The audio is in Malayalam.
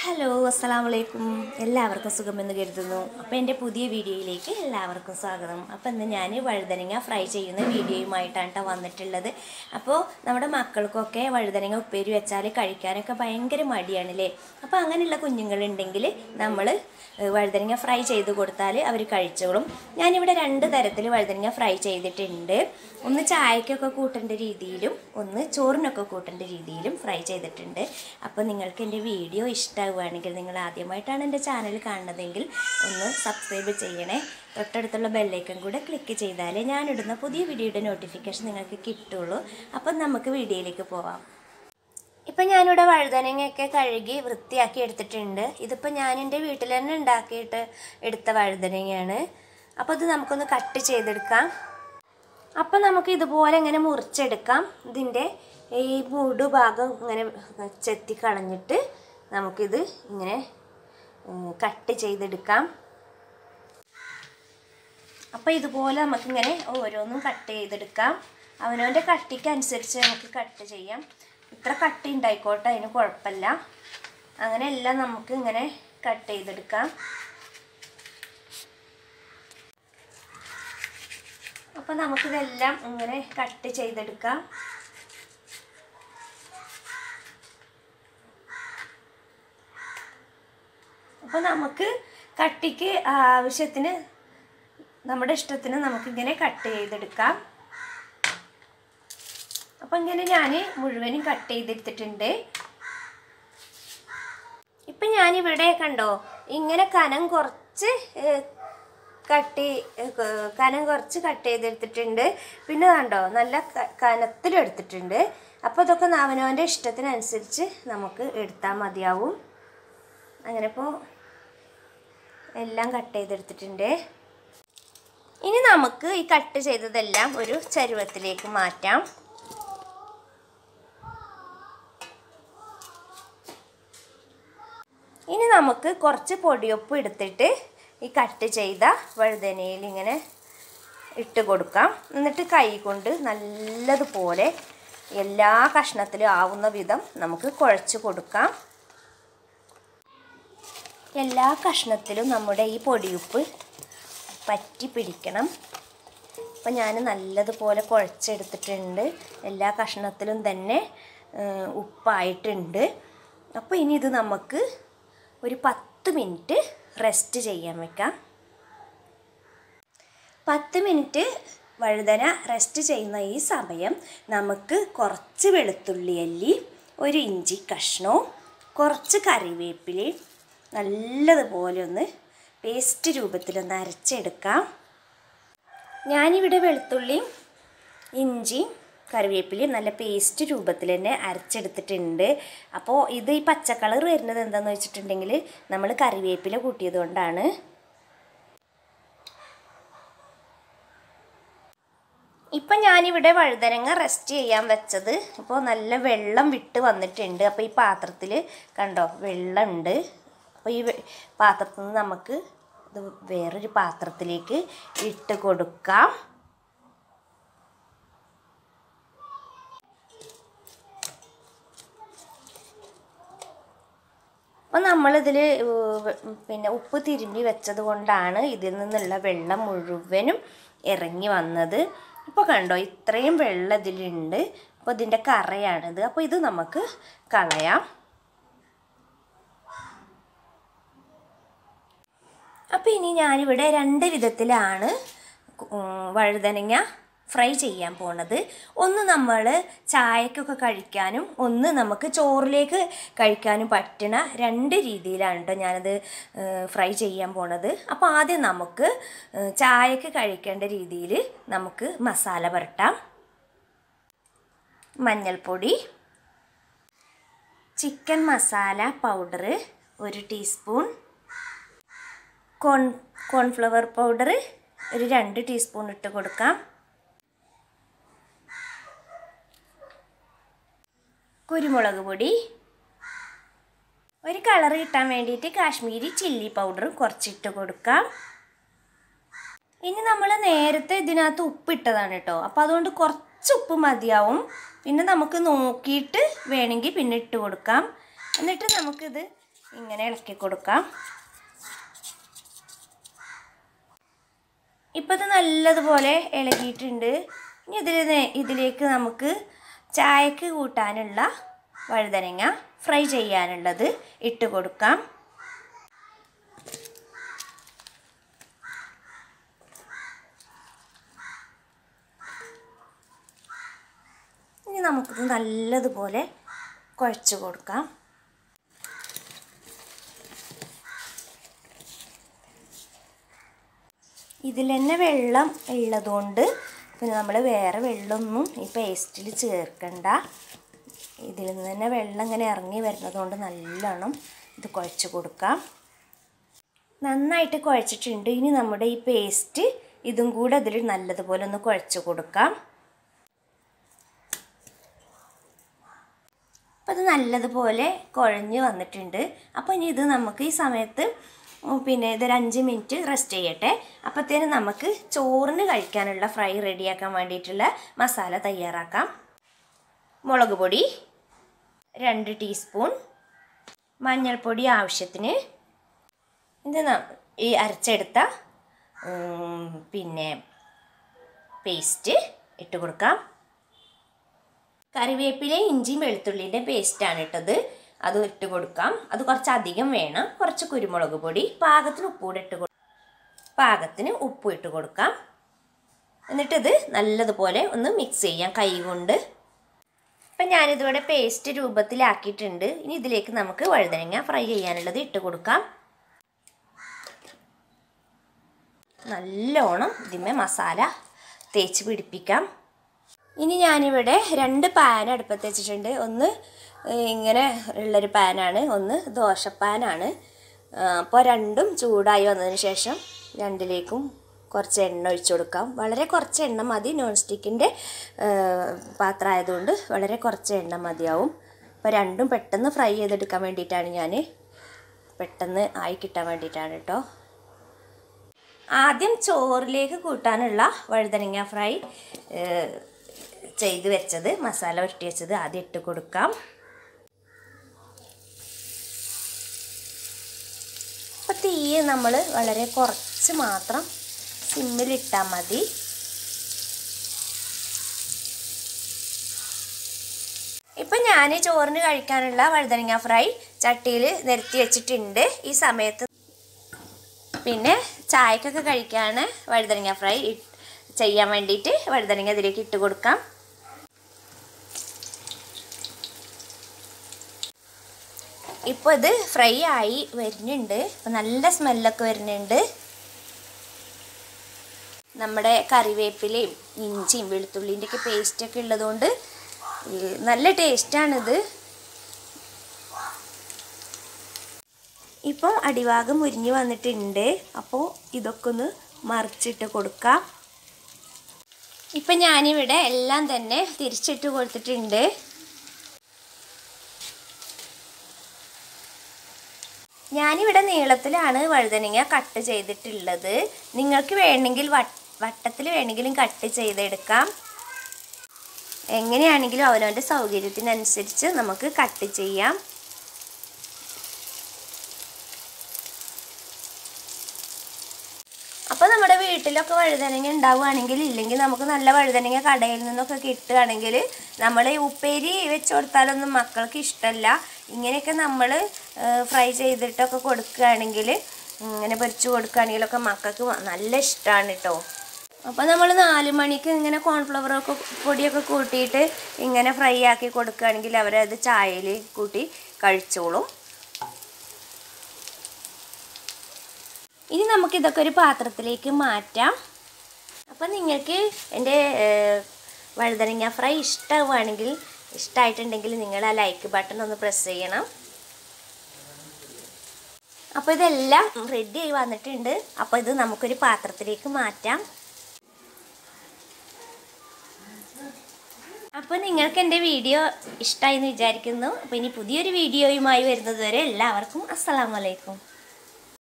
ഹലോ അസ്സലാം വലൈക്കും എല്ലാവർക്കും സുഖമെന്ന് കരുതുന്നു അപ്പോൾ എൻ്റെ പുതിയ വീഡിയോയിലേക്ക് എല്ലാവർക്കും സ്വാഗതം അപ്പോൾ ഇന്ന് ഞാൻ വഴുതനങ്ങ ഫ്രൈ ചെയ്യുന്ന വീഡിയോയുമായിട്ടാണ് കേട്ടോ വന്നിട്ടുള്ളത് അപ്പോൾ നമ്മുടെ മക്കൾക്കൊക്കെ വഴുതനങ്ങ ഉപ്പേരി വെച്ചാൽ കഴിക്കാനൊക്കെ ഭയങ്കര മടിയാണല്ലേ അപ്പോൾ അങ്ങനെയുള്ള കുഞ്ഞുങ്ങളുണ്ടെങ്കിൽ നമ്മൾ ഏഹ്, വഴുതനങ്ങ ഫ്രൈ ചെയ്ത് കൊടുത്താൽ അവർ കഴിച്ചോളും ഞാനിവിടെ രണ്ട് തരത്തിൽ വഴുതനങ്ങ ഫ്രൈ ചെയ്തിട്ടുണ്ട് ഒന്ന് ചായക്കൊക്കെ കൂട്ടേണ്ട രീതിയിലും ഒന്ന് ചോറിനൊക്കെ കൂട്ടേണ്ട രീതിയിലും ഫ്രൈ ചെയ്തിട്ടുണ്ട് അപ്പോൾ നിങ്ങൾക്ക് എൻ്റെ വീഡിയോ ഇഷ്ടമാവുകയാണെങ്കിൽ നിങ്ങൾ ആദ്യമായിട്ടാണ് എൻ്റെ ചാനൽ കാണുന്നതെങ്കിൽ ഒന്ന് സബ്സ്ക്രൈബ് ചെയ്യണേ തൊട്ടടുത്തുള്ള ബെല്ലൈക്കൺ കൂടെ ക്ലിക്ക് ചെയ്താലേ ഞാനിടുന്ന പുതിയ വീഡിയോയുടെ നോട്ടിഫിക്കേഷൻ നിങ്ങൾക്ക് കിട്ടുള്ളൂ അപ്പം നമുക്ക് വീഡിയോയിലേക്ക് പോവാം ഇപ്പം ഞാനിവിടെ വഴുതനങ്ങയൊക്കെ കഴുകി വൃത്തിയാക്കി എടുത്തിട്ടുണ്ട് ഇതിപ്പോൾ ഞാൻ എൻ്റെ വീട്ടിൽ തന്നെ ഉണ്ടാക്കിയിട്ട് എടുത്ത വഴുതനങ്ങയാണ് അപ്പോൾ ഇത് നമുക്കൊന്ന് കട്ട് ചെയ്തെടുക്കാം അപ്പം നമുക്ക് ഇതുപോലെ ഇങ്ങനെ മുറിച്ചെടുക്കാം ഇതിൻ്റെ ഈ മൂട് ഭാഗം ഇങ്ങനെ ചെത്തി കളഞ്ഞിട്ട് നമുക്കിത് ഇങ്ങനെ ഉം, കട്ട് ചെയ്തെടുക്കാം അപ്പോൾ ഇതുപോലെ നമുക്കിങ്ങനെ ഓരോന്നും കട്ട് ചെയ്തെടുക്കാം അവനവൻ്റെ കട്ടിക്ക് അനുസരിച്ച് നമുക്ക് കട്ട് ചെയ്യാം ഇത്ര കട്ടി ഉണ്ടായിക്കോട്ടെ അതിന് കുഴപ്പമില്ല അങ്ങനെ എല്ലാം നമുക്ക് ഇങ്ങനെ കട്ട് ചെയ്തെടുക്കാം അപ്പോൾ നമുക്കിതെല്ലാം ഇങ്ങനെ കട്ട് ചെയ്തെടുക്കാം അപ്പോൾ നമുക്ക് കട്ടിക്ക് ആവശ്യത്തിന് നമ്മുടെ ഇഷ്ടത്തിന് നമുക്കിങ്ങനെ കട്ട് ചെയ്തെടുക്കാം അപ്പം ഇങ്ങനെ ഞാൻ മുഴുവനും കട്ട് ചെയ്തെടുത്തിട്ടുണ്ട് ഇപ്പം ഞാനിവിടെ കണ്ടോ ഇങ്ങനെ കനം കുറച്ച് ഏഹ്, കട്ടി ഏഹ്, ക- കനം കുറച്ച് കട്ട് ചെയ്തെടുത്തിട്ടുണ്ട് പിന്നെ കണ്ടോ നല്ല ക- കനത്തിലെടുത്തിട്ടുണ്ട് അപ്പോൾ ഇതൊക്കെ അവനവൻ്റെ ഇഷ്ടത്തിനനുസരിച്ച് നമുക്ക് എടുത്താൽ മതിയാവും അങ്ങനെ ഇപ്പോൾ എല്ലാം കട്ട് ചെയ്തെടുത്തിട്ടുണ്ട് ഇനി നമുക്ക് ഈ കട്ട് ചെയ്തതെല്ലാം ഒരു ചരുവത്തിലേക്ക് മാറ്റാം ഇനി നമുക്ക് കുറച്ച് പൊടിയൊപ്പ് എടുത്തിട്ട് ഈ കട്ട് ചെയ്ത വഴുതനയിൽ ഇങ്ങനെ ഇട്ട് കൊടുക്കാം എന്നിട്ട് കൈ കൊണ്ട് നല്ലതുപോലെ എല്ലാ കഷ്ണത്തിലും ആവുന്ന വിധം നമുക്ക് കുഴച്ച് കൊടുക്കാം എല്ലാ കഷ്ണത്തിലും നമ്മുടെ ഈ പൊടിയുപ്പ് പറ്റി പിടിക്കണം അപ്പം ഞാൻ നല്ലതുപോലെ കുഴച്ചെടുത്തിട്ടുണ്ട് എല്ലാ കഷ്ണത്തിലും തന്നെ ഏഹ്, ഉപ്പായിട്ടുണ്ട് അപ്പോൾ ഇനി ഇത് നമുക്ക് ഒരു പത്ത് മിനിറ്റ് റെസ്റ്റ് ചെയ്യാൻ വെക്കാം പത്ത് മിനിറ്റ് വഴുതന റെസ്റ്റ് ചെയ്യുന്ന ഈ സമയം നമുക്ക് കുറച്ച് വെളുത്തുള്ളി അല്ലി ഒരു ഇഞ്ചി കഷ്ണവും കുറച്ച് കറിവേപ്പിലയും നല്ലതുപോലെ ഒന്ന് പേസ്റ്റ് രൂപത്തിലൊന്ന് അരച്ചെടുക്കാം ഞാനിവിടെ വെളുത്തുള്ളിയും ഇഞ്ചിയും കറിവേപ്പിലയും നല്ല പേസ്റ്റ് രൂപത്തിൽ തന്നെ അരച്ചെടുത്തിട്ടുണ്ട് അപ്പോൾ ഇത് ഈ പച്ച കളർ വരുന്നത് എന്താണെന്ന് വെച്ചിട്ടുണ്ടെങ്കിൽ നമ്മൾ കറിവേപ്പില കൂട്ടിയത് കൊണ്ടാണ് ഇപ്പം ഞാനിവിടെ വഴുതനങ്ങ റെസ്റ്റ് ചെയ്യാൻ വെച്ചത് ഇപ്പോൾ നല്ല വെള്ളം വിട്ട് വന്നിട്ടുണ്ട് അപ്പോൾ ഈ പാത്രത്തിൽ കണ്ടോ വെള്ളമുണ്ട് അപ്പോൾ ഈ വെ- പാത്രത്തിൽ നിന്ന് നമുക്ക് ഇത് വേറൊരു പാത്രത്തിലേക്ക് ഇട്ട് കൊടുക്കാം അപ്പോൾ നമ്മളിതിൽ പിന്നെ ഉപ്പ് തിരുമ്പി വെച്ചത് കൊണ്ടാണ് ഇതിൽ നിന്നുള്ള വെള്ളം മുഴുവനും ഇറങ്ങി വന്നത് ഇപ്പോൾ കണ്ടോ ഇത്രയും വെള്ളം ഇതിലുണ്ട് അപ്പോൾ ഇതിൻ്റെ കറയാണിത് അപ്പോൾ ഇത് നമുക്ക് കളയാം അപ്പോൾ ഇനി ഞാനിവിടെ രണ്ട് വിധത്തിലാണ് ഉം, വഴുതനങ്ങ ഫ്രൈ ചെയ്യാൻ പോണത് ഒന്ന് നമ്മൾ ചായക്കൊക്കെ കഴിക്കാനും ഒന്ന് നമുക്ക് ചോറിലേക്ക് കഴിക്കാനും പറ്റണ രണ്ട് രീതിയിലാണ് കേട്ടോ ഞാനത് ഫ്രൈ ചെയ്യാൻ പോണത് അപ്പോൾ ആദ്യം നമുക്ക് ഏഹ്, ചായക്ക് കഴിക്കേണ്ട രീതിയിൽ നമുക്ക് മസാല പുരട്ടാം മഞ്ഞൾപ്പൊടി ചിക്കൻ മസാല പൗഡർ ഒരു ടീസ്പൂൺ കോൺ കോൺഫ്ലവർ പൗഡർ ഒരു രണ്ട് ടീസ്പൂൺ ഇട്ട് കൊടുക്കാം കുരുമുളക് പൊടി ഒരു കളർ കിട്ടാൻ വേണ്ടിയിട്ട് കാശ്മീരി ചില്ലി പൗഡറും കുറച്ചിട്ട് കൊടുക്കാം ഇനി നമ്മൾ നേരത്തെ ഇതിനകത്ത് ഉപ്പിട്ടതാണ് കേട്ടോ അപ്പോൾ അതുകൊണ്ട് കുറച്ച് ഉപ്പ് മതിയാവും പിന്നെ നമുക്ക് നോക്കിയിട്ട് വേണമെങ്കിൽ പിന്നെ ഇട്ട് കൊടുക്കാം എന്നിട്ട് നമുക്കിത് ഇങ്ങനെ ഇളക്കി കൊടുക്കാം ഇപ്പം ഇത് നല്ലതുപോലെ ഇളകിയിട്ടുണ്ട് ഇനി ഇതിൽ ഇതിലേക്ക് നമുക്ക് ചായക്ക് കൂട്ടാനുള്ള വഴുതനങ്ങ ഫ്രൈ ചെയ്യാനുള്ളത് ഇട്ട് കൊടുക്കാം ഇനി നമുക്കിത് നല്ലതുപോലെ കുഴച്ച് കൊടുക്കാം ഇതിൽ തന്നെ വെള്ളം ഉള്ളതുകൊണ്ട് പിന്നെ നമ്മൾ വേറെ വെള്ളമൊന്നും ഈ പേസ്റ്റിൽ ചേർക്കണ്ട ഇതിൽ നിന്ന് തന്നെ വെള്ളം ഇങ്ങനെ ഇറങ്ങി വരുന്നതുകൊണ്ട് നല്ലോണം ഇത് കുഴച്ച് കൊടുക്കാം നന്നായിട്ട് കുഴച്ചിട്ടുണ്ട് ഇനി നമ്മുടെ ഈ പേസ്റ്റ് ഇതും കൂടെ അതിൽ നല്ലതുപോലെ ഒന്ന് കുഴച്ച് കൊടുക്കാം അപ്പോൾ അത് നല്ലതുപോലെ കുഴഞ്ഞ് വന്നിട്ടുണ്ട് അപ്പോൾ ഇനി ഇത് നമുക്ക് ഈ സമയത്ത് ഉം പിന്നെ ഇതൊരു അഞ്ച് മിനിറ്റ് റെസ്റ്റ് ചെയ്യട്ടെ അപ്പോഴത്തേനും നമുക്ക് ചോറിന് കഴിക്കാനുള്ള ഫ്രൈ റെഡിയാക്കാൻ വേണ്ടിയിട്ടുള്ള മസാല തയ്യാറാക്കാം മുളക് പൊടി രണ്ട് ടീസ്പൂൺ മഞ്ഞൾപ്പൊടി ആവശ്യത്തിന് ഇത് ന- ഈ അരച്ചെടുത്ത ഉം, പിന്നെ പേസ്റ്റ് ഇട്ട് കൊടുക്കാം കറിവേപ്പില ഇഞ്ചിയും വെളുത്തുള്ളിൻ്റെ പേസ്റ്റാണ് ഇട്ടത് അത് ഇട്ട് കൊടുക്കാം അത് കുറച്ച് അധികം വേണം കുറച്ച് കുരുമുളക് പൊടി പാകത്തിന് ഉപ്പൂടെ ഇട്ട് കൊടു പാകത്തിന് ഉപ്പ് ഇട്ട് കൊടുക്കാം എന്നിട്ടിത് നല്ലതുപോലെ ഒന്ന് മിക്സ് ചെയ്യാം കൈ കൊണ്ട് അപ്പം ഞാനിതിവിടെ പേസ്റ്റ് രൂപത്തിലാക്കിയിട്ടുണ്ട് ഇനി ഇതിലേക്ക് നമുക്ക് വഴുതനങ്ങ ഫ്രൈ ചെയ്യാനുള്ളത് ഇട്ട് കൊടുക്കാം നല്ലോണം ഇതിന്മേ മസാല തേച്ച് പിടിപ്പിക്കാം ഇനി ഞാനിവിടെ രണ്ട് പാൻ അടുപ്പത്ത് വെച്ചിട്ടുണ്ട് ഒന്ന് ഏഹ്, ഇങ്ങനെ ഉള്ളൊരു പാനാണ് ഒന്ന് ദോശപ്പാനാണ് അപ്പോൾ രണ്ടും ചൂടായി വന്നതിന് ശേഷം രണ്ടിലേക്കും കുറച്ച് എണ്ണ ഒഴിച്ചു കൊടുക്കാം വളരെ കുറച്ച് എണ്ണ മതി നോൺ സ്റ്റിക്കിൻ്റെ പാത്രം ആയതുകൊണ്ട് വളരെ കുറച്ച് എണ്ണ മതിയാവും അപ്പോൾ രണ്ടും പെട്ടെന്ന് ഫ്രൈ ചെയ്തെടുക്കാൻ വേണ്ടിയിട്ടാണ് ഞാൻ പെട്ടെന്ന് ആയി കിട്ടാൻ വേണ്ടിയിട്ടാണ് കേട്ടോ ആദ്യം ചോറിലേക്ക് കൂട്ടാനുള്ള വഴുതനങ്ങ ഫ്രൈ ഏഹ്, ചെയ്ത് വെച്ചത് മസാല ഉരുട്ടി വെച്ചത് ആദ്യം ഇട്ട് കൊടുക്കാം അപ്പോൾ തീ നമ്മൾ വളരെ കുറച്ച് മാത്രം സിമ്മിലിട്ടാൽ മതി ഇപ്പം ഞാൻ ചോറിന് കഴിക്കാനുള്ള വഴുതനങ്ങ ഫ്രൈ ചട്ടിയിൽ നിരത്തി വെച്ചിട്ടുണ്ട് ഈ സമയത്ത് പിന്നെ ചായക്കൊക്കെ കഴിക്കാണ് വഴുതനങ്ങ ഫ്രൈ ഇ- ചെയ്യാൻ വേണ്ടിയിട്ട് വഴുതനങ്ങ ഇതിലേക്ക് ഇട്ട് കൊടുക്കാം ഇപ്പോൾ ഇത് ഫ്രൈ ആയി വരുന്നുണ്ട് അപ്പോൾ നല്ല സ്മെല്ലൊക്കെ വരുന്നുണ്ട് നമ്മുടെ കറിവേപ്പിലയും ഇഞ്ചിയും വെളുത്തുള്ളിൻ്റെ ഒക്കെ പേസ്റ്റൊക്കെ ഉള്ളതുകൊണ്ട് ഈ നല്ല ടേസ്റ്റാണിത് ഇപ്പോൾ അടിഭാഗം മുരിഞ്ഞ് വന്നിട്ടുണ്ട് അപ്പോൾ ഇതൊക്കെ ഒന്ന് മറിച്ചിട്ട് കൊടുക്കാം ഇപ്പം ഞാനിവിടെ എല്ലാം തന്നെ തിരിച്ചിട്ട് കൊടുത്തിട്ടുണ്ട് ഞാനിവിടെ നീളത്തിലാണ് വഴുതനങ്ങ കട്ട് ചെയ്തിട്ടുള്ളത് നിങ്ങൾക്ക് വേണമെങ്കിൽ വട്ടത്തിൽ വേണമെങ്കിലും കട്ട് ചെയ്തെടുക്കാം എങ്ങനെയാണെങ്കിലും അവനവൻ്റെ സൗകര്യത്തിനനുസരിച്ച് നമുക്ക് കട്ട് ചെയ്യാം അപ്പോൾ നമ്മുടെ വീട്ടിലൊക്കെ വഴുതനങ്ങ ഉണ്ടാവുകയാണെങ്കിൽ ഇല്ലെങ്കിൽ നമുക്ക് നല്ല വഴുതനങ്ങ കടയിൽ നിന്നൊക്കെ കിട്ടുകയാണെങ്കിൽ നമ്മൾ ഈ ഉപ്പേരി വെച്ച് കൊടുത്താലൊന്നും മക്കൾക്ക് ഇഷ്ടമല്ല ഇങ്ങനെയൊക്കെ നമ്മൾ ഫ്രൈ ചെയ്തിട്ടൊക്കെ കൊടുക്കുകയാണെങ്കിൽ ഇങ്ങനെ പൊരിച്ച് കൊടുക്കുകയാണെങ്കിലൊക്കെ മക്കൾക്ക് നല്ല ഇഷ്ടമാണ് കേട്ടോ അപ്പോൾ നമ്മൾ നാല് മണിക്ക് ഇങ്ങനെ കോൺഫ്ലവറൊക്കെ പൊടിയൊക്കെ കൂട്ടിയിട്ട് ഇങ്ങനെ ഫ്രൈ ആക്കി കൊടുക്കുകയാണെങ്കിൽ അവരത് ചായയിൽ കൂട്ടി കഴിച്ചോളും ഇനി നമുക്കിതൊക്കെ ഒരു പാത്രത്തിലേക്ക് മാറ്റാം അപ്പം നിങ്ങൾക്ക് എൻ്റെ ഏഹ്, വഴുതനങ്ങ ഫ്രൈ ഇഷ്ടമാണെങ്കിൽ ഇഷ്ടമായിട്ടുണ്ടെങ്കിൽ നിങ്ങൾ ആ ലൈക്ക് ബട്ടൺ ഒന്ന് പ്രസ് ചെയ്യണം അപ്പോൾ ഇതെല്ലാം റെഡി ആയി വന്നിട്ടുണ്ട് അപ്പോൾ ഇത് നമുക്കൊരു പാത്രത്തിലേക്ക് മാറ്റാം അപ്പോൾ നിങ്ങൾക്ക് എൻ്റെ വീഡിയോ ഇഷ്ടമായി എന്ന് വിചാരിക്കുന്നു അപ്പോൾ ഇനി പുതിയൊരു വീഡിയോയുമായി വരുന്നത് വരെ എല്ലാവർക്കും അസ്സലാമലൈക്കും